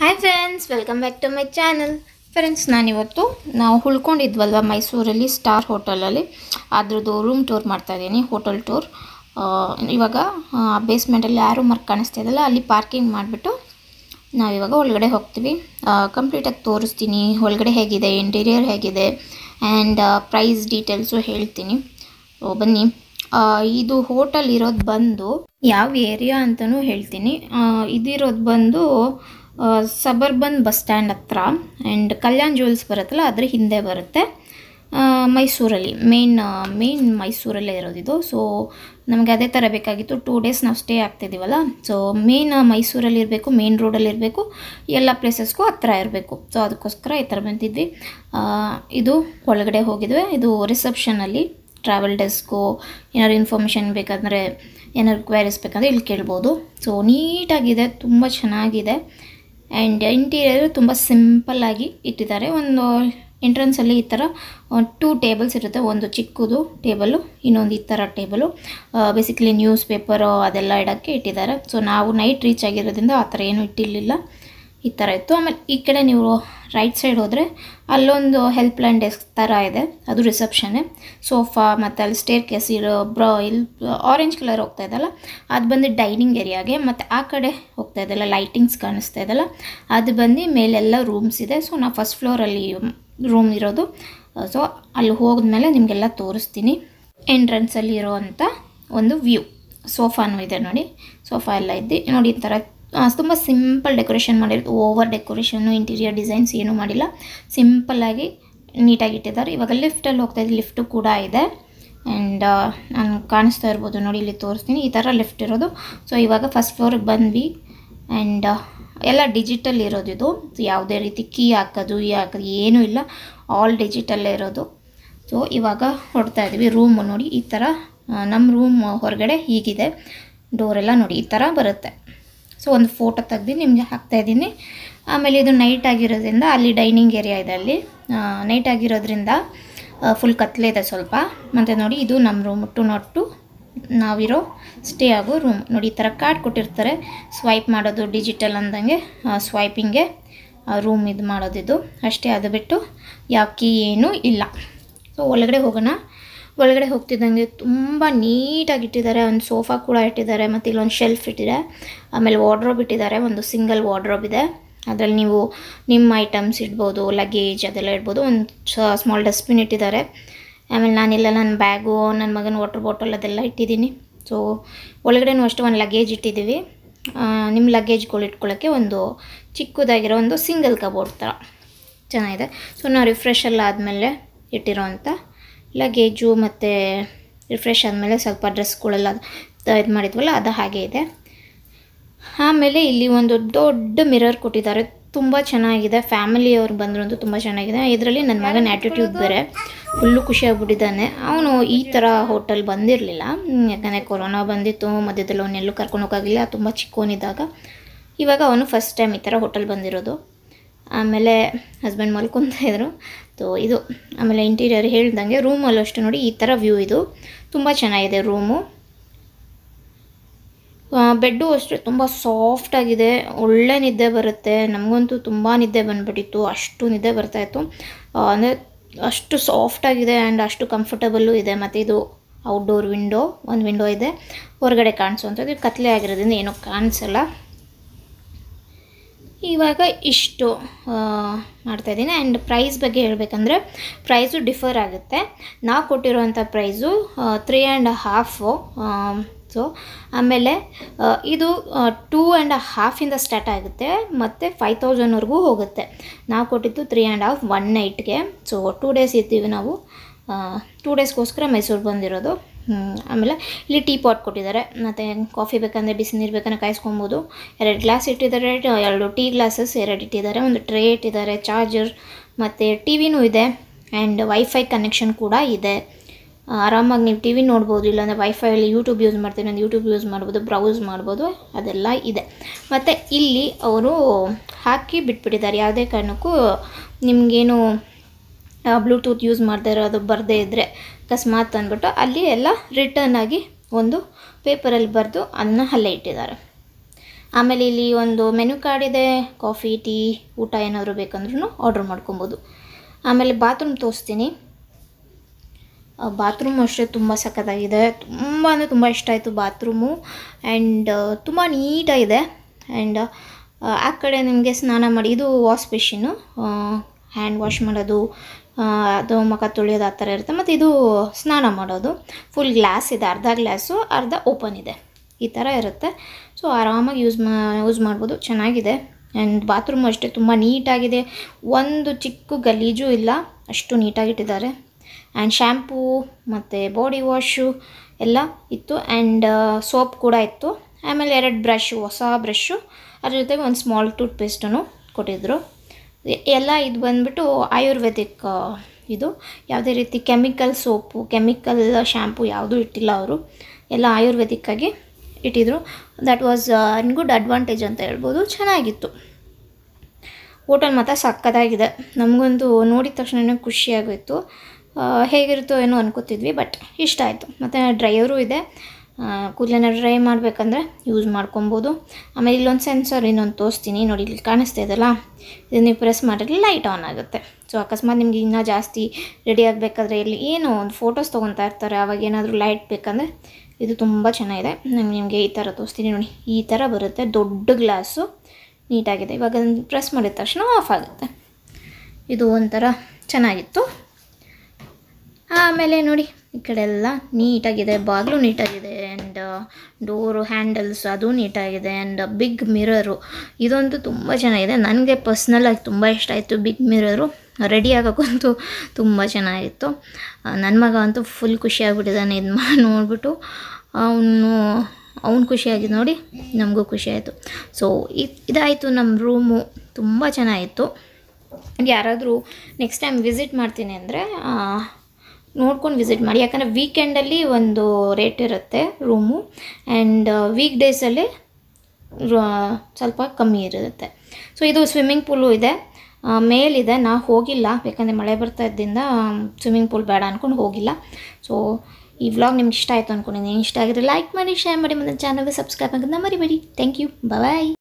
hi friends welcome back to my channel friends ನಾನಿವತ್ತು ನಾವು ಉಳ್ಕೊಂಡಿದ್ವಲ್ವ ಮೈಸೂರಲ್ಲಿ ಸ್ಟಾರ್ ಹೋಟೆಲಲ್ಲಿ ಅದ್ರದ್ದು ರೂಮ್ ಟೂರ್ ಮಾಡ್ತಾ ಇದ್ದೀನಿ ಹೋಟೆಲ್ ಟೂರ್ ಇವಾಗ ಬೇಸ್ಮೆಂಟಲ್ಲಿ ಯಾರು ಮಾರ್ಕ್ ಕಾಣಿಸ್ತಾ ಇದೆಯಲ್ಲ ಅಲ್ಲಿ ಪಾರ್ಕಿಂಗ್ ಮಾಡಿಬಿಟ್ಟು ನಾವಿವಾಗ ಒಳಗಡೆ ಹೋಗ್ತೀವಿ ಕಂಪ್ಲೀಟಾಗಿ ತೋರಿಸ್ತೀನಿ ಒಳಗಡೆ ಹೇಗಿದೆ ಇಂಟೀರಿಯರ್ ಹೇಗಿದೆ ಆ್ಯಂಡ್ ಪ್ರೈಸ್ ಡೀಟೇಲ್ಸು ಹೇಳ್ತೀನಿ ಸೊ ಬನ್ನಿ ಆ, ಇದು ಹೋಟೆಲ್ ಇರೋದು ಬಂದು ಯಾವ ಏರಿಯಾ ಅಂತಲೂ ಹೇಳ್ತೀನಿ ಆ, ಇದಿರೋದು ಬಂದು ಸಬರ್ಬನ್ ಬಸ್ ಸ್ಟ್ಯಾಂಡ್ ಹತ್ರ ಆ್ಯಂಡ್ ಕಲ್ಯಾಣ್ ಜ್ಯುವೆಲ್ಸ್ ಬರುತ್ತಲ್ಲ ಅದ್ರ ಹಿಂದೆ ಬರುತ್ತೆ ಆ, ಮೈಸೂರಲ್ಲಿ ಮೇನ್ ಮೇನ್ ಮೈಸೂರಲ್ಲೇ ಇರೋದಿದು ಸೊ ನಮಗೆ ಅದೇ ಥರ ಬೇಕಾಗಿತ್ತು ಟೂ ಡೇಸ್ ನಾವು ಸ್ಟೇ ಆಗ್ತಿದ್ದೀವಲ್ಲ ಸೊ ಮೇನ್ ಮೈಸೂರಲ್ಲಿ ಇರಬೇಕು ಮೇನ್ ರೋಡಲ್ಲಿ ಇರಬೇಕು ಎಲ್ಲ ಪ್ಲೇಸಸ್ಗೂ ಹತ್ರ ಇರಬೇಕು ಸೊ ಅದಕ್ಕೋಸ್ಕರ ಈ ಥರ ಬಂದಿದ್ವಿ ಆ, ಇದು ಒಳಗಡೆ ಹೋಗಿದ್ವಿ ಇದು ರಿಸೆಪ್ಷನಲ್ಲಿ ಟ್ರಾವೆಲ್ ಡೆಸ್ಕು ಏನಾದ್ರು ಇನ್ಫಾರ್ಮೇಷನ್ ಬೇಕಾದರೆ ಏನಾದ್ರು ಕ್ವೈರೀಸ್ ಬೇಕಂದರೆ ಇಲ್ಲಿ ಕೇಳ್ಬೋದು ಸೊ ನೀಟಾಗಿದೆ ತುಂಬ ಚೆನ್ನಾಗಿದೆ ಆ್ಯಂಡ್ ಇಂಟೀರಿಯರ್ ತುಂಬ ಸಿಂಪಲ್ಲಾಗಿ ಇಟ್ಟಿದ್ದಾರೆ ಒಂದು ಎಂಟ್ರೆನ್ಸಲ್ಲಿ ಈ ಥರ ಟೂ ಟೇಬಲ್ಸ್ ಇರುತ್ತೆ ಒಂದು ಚಿಕ್ಕದು ಟೇಬಲು ಇನ್ನೊಂದು ಈ ಥರ ಟೇಬಲು ಬೇಸಿಕಲಿ ನ್ಯೂಸ್ ಪೇಪರು ಅದೆಲ್ಲ ಇಡೋಕ್ಕೆ ಇಟ್ಟಿದ್ದಾರೆ ಸೊ ನಾವು ನೈಟ್ ರೀಚ್ ಆಗಿರೋದ್ರಿಂದ ಆ ಥರ ಏನೂ ಇಟ್ಟಿರಲಿಲ್ಲ ಈ ಥರ ಇತ್ತು ಆಮೇಲೆ ಈ ಕಡೆ ನೀವು ರೈಟ್ ಸೈಡ್ ಹೋದರೆ ಅಲ್ಲೊಂದು ಹೆಲ್ಪ್ ಲೈನ್ ಡೆಸ್ಕ್ ಥರ ಇದೆ ಅದು ರಿಸೆಪ್ಷನ್ನೇ ಸೋಫಾ ಮತ್ತು ಅಲ್ಲಿ ಸ್ಟೇರ್ ಕೇಸ್ ಇರೋ ಬ್ರ ಇಲ್ಲಿ ಆರೆಂಜ್ ಕಲರ್ ಹೋಗ್ತಾ ಇದೆಯಲ್ಲ ಅದು ಬಂದು ಡೈನಿಂಗ್ ಏರಿಯಾಗೆ ಮತ್ತು ಆ ಕಡೆ ಹೋಗ್ತಾ ಇದೆಯಲ್ಲ ಲೈಟಿಂಗ್ಸ್ ಕಾಣಿಸ್ತಾ ಇದೆಯಲ್ಲ ಅದು ಬಂದು ಮೇಲೆಲ್ಲ ರೂಮ್ಸ್ ಇದೆ ಸೊ ನಾವು ಫಸ್ಟ್ ಫ್ಲೋರಲ್ಲಿ ರೂಮ್ ಇರೋದು ಸೊ ಅಲ್ಲಿ ಹೋದ್ಮೇಲೆ ನಿಮಗೆಲ್ಲ ತೋರಿಸ್ತೀನಿ ಎಂಟ್ರೆನ್ಸಲ್ಲಿ ಇರೋವಂಥ ಒಂದು ವ್ಯೂ ಸೋಫಾನು ಇದೆ ನೋಡಿ ಸೋಫಾ ಎಲ್ಲ ಇದ್ದು ನೋಡಿ ಈ ಥರ ತುಂಬ ಸಿಂಪಲ್ ಡೆಕೋರೇಷನ್ ಮಾಡಿರೋದು ಓವರ್ ಡೆಕೋರೇಷನ್ನು ಇಂಟೀರಿಯರ್ ಡಿಸೈನ್ಸ್ ಏನೂ ಮಾಡಿಲ್ಲ ಸಿಂಪಲ್ಲಾಗಿ ನೀಟಾಗಿ ಇಟ್ಟಿದ್ದಾರೆ ಇವಾಗ ಲಿಫ್ಟಲ್ಲಿ ಹೋಗ್ತಾ ಇದ್ದು ಲಿಫ್ಟು ಕೂಡ ಇದೆ ಆ್ಯಂಡ್ ನಾನು ಕಾಣಿಸ್ತಾ ಇರ್ಬೋದು ನೋಡಿ ಇಲ್ಲಿ ತೋರಿಸ್ತೀನಿ ಈ ಥರ ಲಿಫ್ಟ್ ಇರೋದು ಸೊ ಇವಾಗ ಫಸ್ಟ್ ಫ್ಲೋರಿಗೆ ಬಂದ್ವಿ ಆ್ಯಂಡ್ ಎಲ್ಲ ಡಿಜಿಟಲ್ ಇರೋದು ಇದು ಯಾವುದೇ ರೀತಿ ಕೀ ಹಾಕೋದು ಈ ಹಾಕೋದು ಏನೂ ಇಲ್ಲ ಆಲ್ ಡಿಜಿಟಲ್ಲೇ ಇರೋದು ಸೊ ಇವಾಗ ಹೊಡ್ತಾ ಇದ್ದೀವಿ ರೂಮು ನೋಡಿ ಈ ಥರ ನಮ್ಮ ರೂಮ್ ಹೊರಗಡೆ ಹೀಗಿದೆ ಡೋರೆಲ್ಲ ನೋಡಿ ಈ ಥರ ಬರುತ್ತೆ ಸೊ ಒಂದು ಫೋಟೋ ತೆಗ್ದು ನಿಮಗೆ ಹಾಕ್ತಾಯಿದ್ದೀನಿ ಆಮೇಲೆ ಇದು ನೈಟ್ ಆಗಿರೋದ್ರಿಂದ ಅಲ್ಲಿ ಡೈನಿಂಗ್ ಏರಿಯಾ ಇದೆ ಅಲ್ಲಿ ನೈಟ್ ಆಗಿರೋದ್ರಿಂದ ಫುಲ್ ಕತ್ಲೆ ಇದೆ ಸ್ವಲ್ಪ ಮತ್ತು ನೋಡಿ ಇದು ನಮ್ಮ ರೂಮ್ ಟು ನಾಟ್ ಟು ನಾವಿರೋ ಸ್ಟೇ ಆಗೋ ರೂಮ್ ನೋಡಿ ಈ ಥರ ಕಾರ್ಡ್ ಕೊಟ್ಟಿರ್ತಾರೆ ಸ್ವೈಪ್ ಮಾಡೋದು ಡಿಜಿಟಲ್ ಅಂದಂಗೆ ಸ್ವೈಪಿಂಗೆ ರೂಮ್ ಇದು ಮಾಡೋದಿದು ಅಷ್ಟೇ ಅದು ಬಿಟ್ಟು ಯಾವ ಕೀ ಏನೂ ಇಲ್ಲ ಸೊ ಒಳಗಡೆ ಹೋಗೋಣ ಒಳಗಡೆ ಹೋಗ್ತಿದ್ದಂಗೆ ತುಂಬ ನೀಟಾಗಿ ಇಟ್ಟಿದ್ದಾರೆ ಒಂದು ಸೋಫಾ ಕೂಡ ಇಟ್ಟಿದ್ದಾರೆ ಮತ್ತು ಇಲ್ಲೊಂದು ಶೆಲ್ಫ್ ಇಟ್ಟಿದೆ ಆಮೇಲೆ ವಾರ್ಡ್ರೋಬ್ ಇಟ್ಟಿದ್ದಾರೆ ಒಂದು ಸಿಂಗಲ್ ವಾರ್ಡ್ರೋಬ್ ಇದೆ ಅದರಲ್ಲಿ ನೀವು ನಿಮ್ಮ ಐಟಮ್ಸ್ ಇಡ್ಬೋದು ಲಗೇಜ್ ಅದೆಲ್ಲ ಇಡ್ಬೋದು ಒಂದು ಸ್ಮಾಲ್ ಡಸ್ಟ್ಬಿನ್ ಇಟ್ಟಿದ್ದಾರೆ ಆಮೇಲೆ ನಾನೆಲ್ಲ ನನ್ನ ಬ್ಯಾಗು ನನ್ನ ಮಗನ ವಾಟರ್ ಬಾಟಲ್ ಅದೆಲ್ಲ ಇಟ್ಟಿದ್ದೀನಿ ಸೊ ಒಳಗಡೆನೂ ಅಷ್ಟು ಒಂದು ಲಗೇಜ್ ಇಟ್ಟಿದ್ದೀವಿ ಆ, ನಿಮ್ಮ ಲಗೇಜ್ಗಳು ಇಟ್ಕೊಳ್ಳೋಕ್ಕೆ ಒಂದು ಚಿಕ್ಕದಾಗಿರೋ ಒಂದು ಸಿಂಗಲ್ ಕಬೋರ್ಡ್ ಥರ ಚೆನ್ನಾಗಿದೆ ಸೊ ನಾವು ರಿಫ್ರೆಶ್ ಎಲ್ಲ ಆದಮೇಲೆ ಇಟ್ಟಿರೋವಂಥ ಲಗೇಜು ಮತ್ತು ರಿಫ್ರೆಶ್ ಆದಮೇಲೆ ಸ್ವಲ್ಪ ಡ್ರೆಸ್ಗಳೆಲ್ಲ ಇದು ಮಾಡಿದ್ವಲ್ಲ ಅದು ಹಾಗೆ ಇದೆ ಆಮೇಲೆ ಇಲ್ಲಿ ಒಂದು ದೊಡ್ಡ ಮಿರರ್ ಕೊಟ್ಟಿದ್ದಾರೆ ತುಂಬ ಚೆನ್ನಾಗಿದೆ ಫ್ಯಾಮಿಲಿಯವ್ರು ಬಂದರು ಅಂತೂ ತುಂಬ ಚೆನ್ನಾಗಿದೆ ಇದರಲ್ಲಿ ನನ್ನ ಮಗನ ಆ್ಯಟಿಟ್ಯೂಡ್ ಬೇರೆ ಫುಲ್ಲು ಖುಷಿಯಾಗ್ಬಿಟ್ಟಿದ್ದಾನೆ ಅವನು ಈ ಥರ ಹೋಟೆಲ್ ಬಂದಿರಲಿಲ್ಲ ಯಾಕಂದರೆ ಕೊರೋನಾ ಬಂದಿತ್ತು ಮಧ್ಯದಲ್ಲಿ ಅವನ್ನೆಲ್ಲೂ ಕರ್ಕೊಂಡು ಹೋಗೋಕ್ಕಾಗಿಲ್ಲ ತುಂಬ ಚಿಕ್ಕವನಿದ್ದಾಗ ಇವಾಗ ಅವನು ಫಸ್ಟ್ ಟೈಮ್ ಈ ಥರ ಹೋಟೆಲ್ ಬಂದಿರೋದು ಆಮೇಲೆ ಹಸ್ಬೆಂಡ್ ಮಲ್ಕೊತ ಇದ್ರು ಸೊ ಇದು ಆಮೇಲೆ ಇಂಟೀರಿಯರ್ ಹೇಳ್ದಂಗೆ ರೂಮಲ್ಲೂ ಅಷ್ಟು ನೋಡಿ ಈ ಥರ ವ್ಯೂ ಇದು ತುಂಬ ಚೆನ್ನಾಗಿದೆ ರೂಮು ಬೆಡ್ಡು ಅಷ್ಟೇ ತುಂಬ ಸಾಫ್ಟಾಗಿದೆ ಒಳ್ಳೆ ನಿದ್ದೆ ಬರುತ್ತೆ ನಮಗಂತೂ ತುಂಬ ನಿದ್ದೆ ಬಂದುಬಿಟ್ಟಿತ್ತು ಅಷ್ಟು ನಿದ್ದೆ ಬರ್ತಾಯಿತ್ತು ಅಂದರೆ ಅಷ್ಟು ಸಾಫ್ಟಾಗಿದೆ ಆ್ಯಂಡ್ ಅಷ್ಟು ಕಂಫರ್ಟಬಲ್ಲು ಇದೆ ಮತ್ತು ಇದು ಔಟ್ಡೋರ್ ವಿಂಡೋ ಒಂದು ವಿಂಡೋ ಇದೆ ಹೊರಗಡೆ ಕಾಣಿಸುವಂಥದ್ದು ಇದು ಕತ್ಲೆ ಆಗಿರೋದ್ರಿಂದ ಏನೂ ಕಾಣಿಸಲ್ಲ ಇವಾಗ ಇಷ್ಟು ಮಾಡ್ತಾಯಿದ್ದೀನಿ ಆ್ಯಂಡ್ ಪ್ರೈಸ್ ಬಗ್ಗೆ ಹೇಳಬೇಕಂದ್ರೆ ಪ್ರೈಸು ಡಿಫರ್ ಆಗುತ್ತೆ ನಾವು ಕೊಟ್ಟಿರೋವಂಥ price three and half so ಆಮೇಲೆ ಆ, ಇದು ಟೂ ಆ್ಯಂಡ್ ಹಾಫಿಂದ ಸ್ಟಾರ್ಟ್ ಆಗುತ್ತೆ ಮತ್ತು ಫೈವ್ ತೌಸಂಡ್ವರೆಗೂ ಹೋಗುತ್ತೆ ನಾವು ಕೊಟ್ಟಿದ್ದು ತ್ರೀ ಆ್ಯಂಡ್ ಹಾಫ್ ಒನ್ ನೈಟ್ಗೆ ಸೊ ಟೂ ಡೇಸ್ ಇರ್ತೀವಿ ನಾವು ಟೂ ಡೇಸ್ಗೋಸ್ಕರ ಮೈಸೂರು ಬಂದಿರೋದು ಹ್ಮ್, ಆಮೇಲೆ ಇಲ್ಲಿ ಟೀ ಪಾಟ್ ಕೊಟ್ಟಿದ್ದಾರೆ ಮತ್ತು ಕಾಫಿ ಬೇಕಂದರೆ ಬಿಸಿನೀರು ಬೇಕಂದ್ರೆ ಕಾಯಿಸ್ಕೊಬೋದು ಎರಡು ಗ್ಲಾಸ್ ಇಟ್ಟಿದ್ದಾರೆ ಎರಡು ಟೀ ಗ್ಲಾಸಸ್ ಎರಡು ಇಟ್ಟಿದ್ದಾರೆ ಒಂದು ಟ್ರೇ ಇಟ್ಟಿದ್ದಾರೆ ಚಾರ್ಜರ್ ಮತ್ತು ಟಿ ವಿನೂ ಇದೆ ಆ್ಯಂಡ್ ವೈಫೈ ಕನೆಕ್ಷನ್ ಕೂಡ ಇದೆ ಆ, ಆರಾಮಾಗಿ ನೀವು ಟಿ ವಿ ನೋಡ್ಬೋದು ಇಲ್ಲಾಂದರೆ ವೈಫೈಯಲ್ಲಿ ಯೂಟ್ಯೂಬ್ ಯೂಸ್ ಮಾಡ್ತೀನಿ ಅಂದರೆ ಯೂಟ್ಯೂಬ್ ಯೂಸ್ ಮಾಡ್ಬೋದು ಬ್ರೌಸ್ ಮಾಡ್ಬೋದು ಅದೆಲ್ಲ ಇದೆ ಮತ್ತು ಇಲ್ಲಿ ಅವರು ಹಾಕಿ ಬಿಟ್ಬಿಟ್ಟಿದ್ದಾರೆ ಯಾವುದೇ ಕಾರಣಕ್ಕೂ ನಿಮಗೇನು ಬ್ಲೂಟೂತ್ ಯೂಸ್ ಮಾಡದೇ ಇರೋದು ಬರದೇ ಇದ್ದರೆ ಅಕಸ್ಮಾತ್ ಅಂದ್ಬಿಟ್ಟು ಅಲ್ಲಿ ಎಲ್ಲ ರಿಟರ್ನ್ ಆಗಿ ಒಂದು ಪೇಪರಲ್ಲಿ ಬರೆದು ಅದನ್ನ ಅಲ್ಲೇ ಇಟ್ಟಿದ್ದಾರೆ ಆಮೇಲೆ ಇಲ್ಲಿ ಒಂದು ಮೆನು ಕಾರ್ಡ್ ಇದೆ ಕಾಫಿ ಟೀ ಊಟ ಏನಾದರೂ ಬೇಕಂದ್ರೂ ಆರ್ಡ್ರ್ ಮಾಡ್ಕೊಬೋದು ಆಮೇಲೆ ಬಾತ್ರೂಮ್ ತೋರಿಸ್ತೀನಿ ಬಾತ್ರೂಮ್ ಅಷ್ಟೇ ತುಂಬ ಸಖತ್ತಾಗಿದೆ ತುಂಬ ಅಂದರೆ ತುಂಬ ಇಷ್ಟ ಆಯಿತು ಬಾತ್ರೂಮು ಆ್ಯಂಡ್ ತುಂಬ ನೀಟಾಗಿದೆ ಆ್ಯಂಡ್ ಆ ಕಡೆ ನಿಮಗೆ ಸ್ನಾನ ಮಾಡಿ ಇದು ವಾಶ್ ಬೇಷಿನ್ನು ಹ್ಯಾಂಡ್ ವಾಶ್ ಮಾಡೋದು ಆ, ಅದು ಮುಖ ತೊಳೆಯೋದು ಆ ಥರ ಇರುತ್ತೆ ಮತ್ತು ಇದು ಸ್ನಾನ ಮಾಡೋದು ಫುಲ್ ಗ್ಲಾಸ್ ಇದೆ ಅರ್ಧ ಗ್ಲಾಸು ಅರ್ಧ ಓಪನ್ ಇದೆ ಈ ಥರ ಇರುತ್ತೆ ಸೊ ಆರಾಮಾಗಿ ಯೂಸ್ ಮಾ ಯೂಸ್ ಮಾಡ್ಬೋದು ಚೆನ್ನಾಗಿದೆ ಆ್ಯಂಡ್ ಬಾತ್ರೂಮ್ ಅಷ್ಟೇ ತುಂಬ ನೀಟಾಗಿದೆ ಒಂದು ಚಿಕ್ಕ ಗಲೀಜು ಇಲ್ಲ ಅಷ್ಟು ನೀಟಾಗಿಟ್ಟಿದ್ದಾರೆ ಆ್ಯಂಡ್ ಶ್ಯಾಂಪೂ ಮತ್ತು ಬಾಡಿ ವಾಶು ಎಲ್ಲ ಇತ್ತು ಆ್ಯಂಡ್ ಸೋಪ್ ಕೂಡ ಇತ್ತು ಆಮೇಲೆ ಎರಡು ಬ್ರಷ್ ಹೊಸ ಬ್ರಷು ಅದ್ರ ಜೊತೆಗೆ ಒಂದು ಸ್ಮಾಲ್ ಟೂತ್ ಪೇಸ್ಟನ್ನು ಕೊಟ್ಟಿದ್ದರು ಎ- ಎಲ್ಲ ಇದು ಬಂದ್ಬಿಟ್ಟು ಆಯುರ್ವೇದಿಕ್ ಆ, ಇದು ಯಾವುದೇ ರೀತಿ ಕೆಮಿಕಲ್ ಸೋಪು ಕೆಮಿಕಲ್ ಶ್ಯಾಂಪು ಯಾವುದೂ ಇಟ್ಟಿಲ್ಲ ಅವರು ಎಲ್ಲ ಆಯುರ್ವೇದಿಕ್ಕಾಗಿ ಇಟ್ಟಿದ್ರು ದಟ್ ವಾಸ್ ಗುಡ್ ಅಡ್ವಾಂಟೇಜ್ ಅಂತ ಹೇಳ್ಬೋದು ಚೆನ್ನಾಗಿತ್ತು ಹೋಟೆಲ್ ಮಾತ್ರ ಸಕ್ಕತ್ತಾಗಿದೆ ನಮಗಂತೂ ನೋಡಿದ ತಕ್ಷಣ ಖುಷಿಯಾಗೋಯ್ತು ಆ, ಹೇಗಿರುತ್ತೋ ಏನೋ ಅನ್ಕೋತಿದ್ವಿ ಬಟ್ ಇಷ್ಟ ಆಯಿತು ಮತ್ತು ಡ್ರೈಯರು ಇದೆ ಕೂದಲನ್ನ ಡ್ರೈ ಮಾಡಬೇಕಂದ್ರೆ ಯೂಸ್ ಮಾಡ್ಕೊಬೋದು ಆಮೇಲೆ ಇಲ್ಲೊಂದು ಸೆನ್ಸರ್ ಇನ್ನೊಂದು ತೋರಿಸ್ತೀನಿ ನೋಡಿ ಇಲ್ಲಿ ಕಾಣಿಸ್ತಾ ಇದೆಯಲ್ಲ ಇದನ್ನ ನೀವು ಪ್ರೆಸ್ ಮಾಡಿದ್ರೆ ಲೈಟ್ ಆನ್ ಆಗುತ್ತೆ ಸೊ ಅಕಸ್ಮಾತ್ ನಿಮ್ಗೆ ಇನ್ನೂ ಜಾಸ್ತಿ ರೆಡಿ ಆಗಬೇಕಾದ್ರೆ ಇಲ್ಲಿ ಏನೋ ಒಂದು ಫೋಟೋಸ್ ತೊಗೊತಾ ಇರ್ತಾರೆ ಅವಾಗ ಏನಾದರೂ ಲೈಟ್ ಬೇಕಂದರೆ ಇದು ತುಂಬ ಚೆನ್ನಾಗಿದೆ ನಾನು ನಿಮಗೆ ಈ ಥರ ತೋರಿಸ್ತೀನಿ ನೋಡಿ ಈ ಥರ ಬರುತ್ತೆ ದೊಡ್ಡ ಗ್ಲಾಸು ನೀಟಾಗಿದೆ ಇವಾಗ ಪ್ರೆಸ್ ಮಾಡಿದ ತಕ್ಷಣ ಆಫ್ ಆಗುತ್ತೆ ಇದು ಒಂಥರ ಚೆನ್ನಾಗಿತ್ತು ಆಮೇಲೆ ನೋಡಿ ಈ ಕಡೆ ಎಲ್ಲ ನೀಟಾಗಿದೆ ಬಾಗಿಲು ನೀಟಾಗಿದೆ ಆ್ಯಂಡ್ ಡೋರು ಹ್ಯಾಂಡಲ್ಸ್ ಅದು ನೀಟಾಗಿದೆ ಆ್ಯಂಡ್ ಬಿಗ್ ಮಿರರು ಇದಂತೂ ತುಂಬ ಚೆನ್ನಾಗಿದೆ ನನಗೆ ಪರ್ಸ್ನಲಾಗಿ ತುಂಬ ಇಷ್ಟ ಆಯಿತು ಬಿಗ್ ಮಿರರು ರೆಡಿ ಆಗೋಕ್ಕಂತೂ ತುಂಬ ಚೆನ್ನಾಗಿತ್ತು ನನ್ನ ಮಗ ಅಂತೂ ಫುಲ್ ಖುಷಿಯಾಗ್ಬಿಟ್ಟಿದ್ದಾನೆ ಇದು ಮಾಡಿ ನೋಡಿಬಿಟ್ಟು ಅವನು ಅವ್ನು ಖುಷಿಯಾಗಿದ್ದು ನೋಡಿ ನಮಗೂ ಖುಷಿ ಆಯಿತು ಸೊ ಇದಾಯಿತು ನಮ್ಮ ರೂಮು ತುಂಬ ಚೆನ್ನಾಗಿತ್ತು ಯಾರಾದರೂ ನೆಕ್ಸ್ಟ್ ಟೈಮ್ ವಿಸಿಟ್ ಮಾಡ್ತೀನಿ ಅಂದರೆ ನೋಡ್ಕೊಂಡು ವಿಸಿಟ್ ಮಾಡಿ ಯಾಕಂದರೆ ವೀಕೆಂಡಲ್ಲಿ ಒಂದು ರೇಟ್ ಇರುತ್ತೆ ರೂಮು ಆ್ಯಂಡ್ ವೀಕ್ ಡೇಸಲ್ಲಿ ಸ್ವಲ್ಪ ಕಮ್ಮಿ ಇರುತ್ತೆ ಸೊ ಇದು ಸ್ವಿಮ್ಮಿಂಗ್ ಪೂಲು ಇದೆ ಆ, ಮೇಲಿದೆ ನಾ ಹೋಗಿಲ್ಲ ಯಾಕಂದರೆ ಮಳೆ ಬರ್ತಾ ಇದ್ದಿಂದ ಸ್ವಿಮ್ಮಿಂಗ್ ಪೂಲ್ ಬೇಡ ಅಂದ್ಕೊಂಡು ಹೋಗಿಲ್ಲ ಸೊ ಈ ವ್ಲಾಗ್ ನಿಮ್ಗೆ ಇಷ್ಟ ಆಯಿತು ಅಂದ್ಕೊಂಡಿದ್ದೀನಿ ಇಷ್ಟ ಆಗಿದ್ರೆ ಲೈಕ್ ಮಾಡಿ ಶೇರ್ ಮಾಡಿ ಮತ್ತು ಚಾನಲ್ಗೆ ಸಬ್ಸ್ಕ್ರೈಬ್ ಆಗೋದನ್ನ ಮರಿಬೇಡಿ ಥ್ಯಾಂಕ್ ಯು ಬಾಯ್